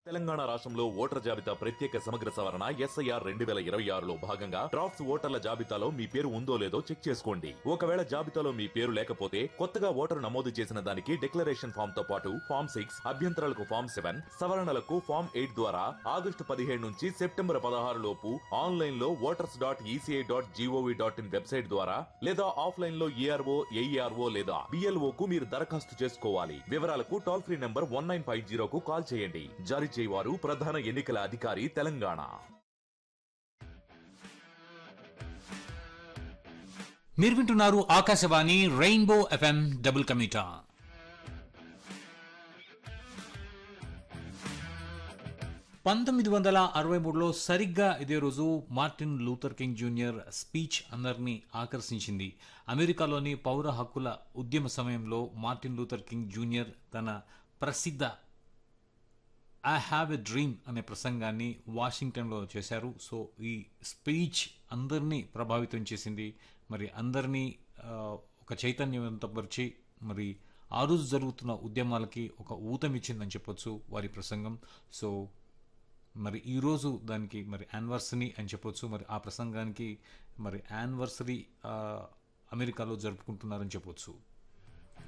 తెలంగాణ రాష్ట్రంలో ఓటర్ జాబితా ప్రత్యేక సమగ్ర సవరణ ఎస్ఐఆర్ రెండు వేల ఇరవై ఆరులో భాగంగా డ్రాఫ్ట్స్ ఓటర్ల జాబితాలో మీ పేరు ఉందో లేదో చెక్ చేసుకోండి ఒకవేళ జాబితాలో మీ పేరు లేకపోతే కొత్తగా ఓటరు నమోదు చేసిన దానికి డిక్లరేషన్ ఫామ్ తో పాటు ఫామ్ సిక్స్ అభ్యంతరాలకు ఫామ్ సెవెన్ సవరణలకు ఫామ్ ఎయిట్ ద్వారా ఆగస్టు పదిహేడు నుంచి సెప్టెంబర్ పదహారు లోపు ఆన్లైన్ లో voters dot ECI dot GOV dot in website ద్వారా లేదా ఆఫ్లైన్ లో ఈఆర్ఓ ఏఈఆర్ఓ లేదా బిఎల్ఓ కు మీరు దరఖాస్తు చేసుకోవాలి వివరాలకు toll free number one nine five జీరోకు కాల్ చేయండి జారీ చేయవారు ప్రధాన ఎన్నికల అధికారి తెలంగాణ మీరు వింటున్నారు ఆకాశవాణి రెయిన్బో ఎఫ్ఎం డబుల్ కమిటా పంతొమ్మిది వందల అరవై మూడులో సరిగ్గా ఇదే రోజు Martin Luther King junior speech అందరినీ ఆకర్షించింది అమెరికాలోని పౌర హక్కుల ఉద్యమ సమయంలో మార్టిన్ లూథర్ కింగ్ జూనియర్ తన ప్రసిద్ధ ఐ హ్యావ్ ఎ డ్రీమ్ అనే ప్రసంగాన్ని వాషింగ్టన్లో చేశారు సో ఈ స్పీచ్ అందరినీ ప్రభావితం చేసింది మరి అందరినీ ఆ, ఒక చైతన్యవంతపరిచి మరి ఆ రోజు జరుగుతున్న ఉద్యమాలకి ఒక ఊతమిచ్చిందని చెప్పొచ్చు వారి ప్రసంగం సో మరి ఈరోజు దానికి మరి యానివర్సరీ అని చెప్పొచ్చు మరి ఆ ప్రసంగానికి మరి యానివర్సరీ అమెరికాలో జరుపుకుంటున్నారని చెప్పొచ్చు